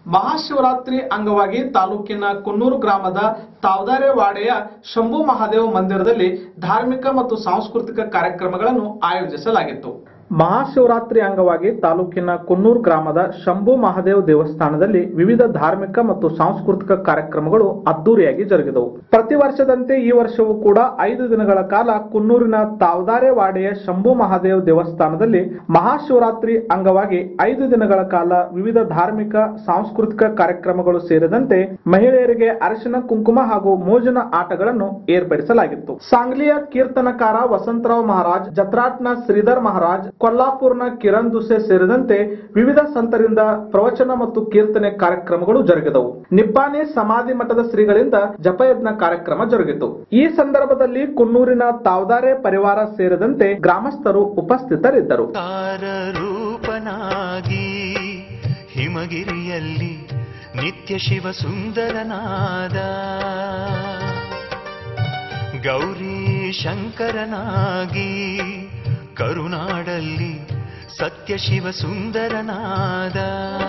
ಮಹಾಶಿವರಾತ್ರಿ ಅಂಗವಾಗಿ ತಾಲೂಕಿನ ಕುನ್ನೂರು ಗ್ರಾಮದ ತಾವದಾರೆವಾಡೆಯ ಶಂಭು ಮಹಾದೇವ ಮಂದಿರದಲ್ಲಿ ಧಾರ್ಮಿಕ ಮತ್ತು ಸಾಂಸ್ಕೃತಿಕ ಕಾರ್ಯಕ್ರಮಗಳನ್ನು ಆಯೋಜಿಸಲಾಗಿತ್ತು ಮಹಾಶಿವರಾತ್ರಿ ಅಂಗವಾಗಿ ತಾಲೂಕಿನ ಕುನ್ನೂರು ಗ್ರಾಮದ ಶಂಭು ಮಹಾದೇವ್ ದೇವಸ್ಥಾನದಲ್ಲಿ ವಿವಿಧ ಧಾರ್ಮಿಕ ಮತ್ತು ಸಾಂಸ್ಕೃತಿಕ ಕಾರ್ಯಕ್ರಮಗಳು ಅದ್ದೂರಿಯಾಗಿ ಜರುಗಿದವು ಪ್ರತಿ ವರ್ಷದಂತೆ ಈ ವರ್ಷವೂ ಕೂಡ ಐದು ದಿನಗಳ ಕಾಲ ಕುನ್ನೂರಿನ ತಾವದಾರೆವಾಡೆಯ ಶಂಭು ಮಹಾದೇವ್ ದೇವಸ್ಥಾನದಲ್ಲಿ ಮಹಾಶಿವರಾತ್ರಿ ಅಂಗವಾಗಿ ಐದು ದಿನಗಳ ಕಾಲ ವಿವಿಧ ಧಾರ್ಮಿಕ ಸಾಂಸ್ಕೃತಿಕ ಕಾರ್ಯಕ್ರಮಗಳು ಸೇರಿದಂತೆ ಮಹಿಳೆಯರಿಗೆ ಅರಿಶಿನ ಕುಂಕುಮ ಹಾಗೂ ಮೋಜಿನ ಆಟಗಳನ್ನು ಏರ್ಪಡಿಸಲಾಗಿತ್ತು ಸಾಂಗ್ಲಿಯ ಕೀರ್ತನಕಾರ ವಸಂತರಾವ್ ಮಹಾರಾಜ್ ಜತ್ರಾಟ್ನ ಶ್ರೀಧರ್ ಮಹಾರಾಜ್ ಕೊಲ್ಲಾಪುರ್ನ ಕಿರಣ್ ದುಸೆ ಸೇರಿದಂತೆ ವಿವಿಧ ಸಂತರಿಂದ ಪ್ರವಚನ ಮತ್ತು ಕೀರ್ತನೆ ಕಾರ್ಯಕ್ರಮಗಳು ಜರುಗಿದವು ನಿಪ್ಪಾಣಿ ಸಮಾಧಿ ಮಠದ ಶ್ರೀಗಳಿಂದ ಜಪಯಜ್ಞ ಕಾರ್ಯಕ್ರಮ ಜರುಗಿತು ಈ ಸಂದರ್ಭದಲ್ಲಿ ಕುನ್ನೂರಿನ ತಾವದಾರೆ ಪರಿವಾರ ಸೇರಿದಂತೆ ಗ್ರಾಮಸ್ಥರು ಉಪಸ್ಥಿತರಿದ್ದರು ರೂಪನಾಗಿ ಹಿಮಗಿರಿಯಲ್ಲಿ ನಿತ್ಯ ಶಿವ ಸುಂದರನಾದ ಗೌರಿ ಶಂಕರನಾಗಿ ಕರುನಾಡಲ್ಲಿ ಸತ್ಯ ಶಿವ ಸುಂದರನಾದ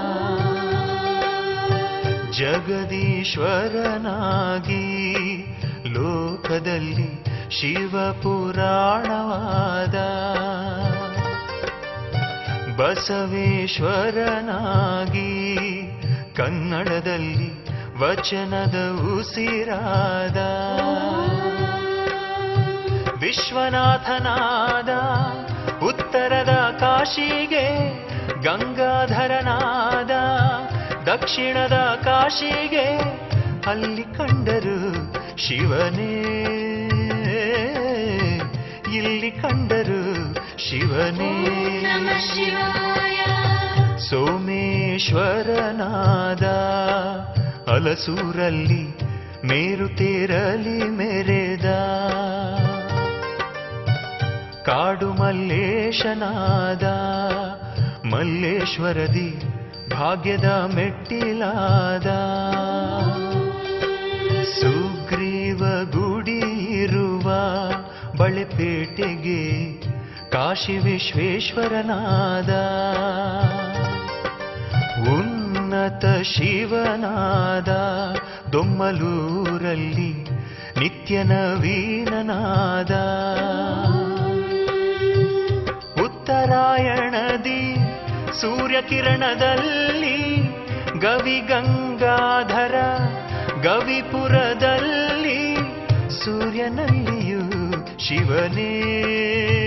ಜಗದೀಶ್ವರನಾಗಿ ಲೋಕದಲ್ಲಿ ಶಿವ ಪುರಾಣವಾದ ಬಸವೇಶ್ವರನಾಗಿ ಕನ್ನಡದಲ್ಲಿ ವಚನದ ಉಸಿರಾದ ವಿಶ್ವನಾಥನಾದ ಉತ್ತರದ ಕಾಶಿಗೆ ಗಂಗಾಧರನಾದ ದಕ್ಷಿಣದ ಕಾಶಿಗೆ ಅಲ್ಲಿ ಕಂಡರು ಶಿವನೇ ಇಲ್ಲಿ ಕಂಡರು ಶಿವನೇ ಸೋಮೇಶ್ವರನಾದ ಅಲಸೂರಲ್ಲಿ ಮೇರುತೇರಲಿ ಮೆರೆದ ಕಾಡು ಮಲ್ಲೇಶನಾದ ಮಲ್ಲೇಶ್ವರದಿ ಭಾಗ್ಯದ ಮೆಟ್ಟಿಲಾದ ಸುಗ್ರೀವ ಗುಡಿ ಇರುವ ಬಳೆಪೇಟೆಗೆ ಕಾಶಿ ವಿಶ್ವೇಶ್ವರನಾದ ಉನ್ನತ ಶಿವನಾದ ದೊಮ್ಮಲೂರಲ್ಲಿ ನಿತ್ಯ ನವೀನನಾದ ಉತ್ತರಾಯಣದಿ ಸೂರ್ಯಕಿರಣದಲ್ಲಿ ಗವಿ ಗಂಗಾಧರ ಗವಿಪುರದಲ್ಲಿ ಸೂರ್ಯನಲ್ಲಿಯೂ ಶಿವನೇ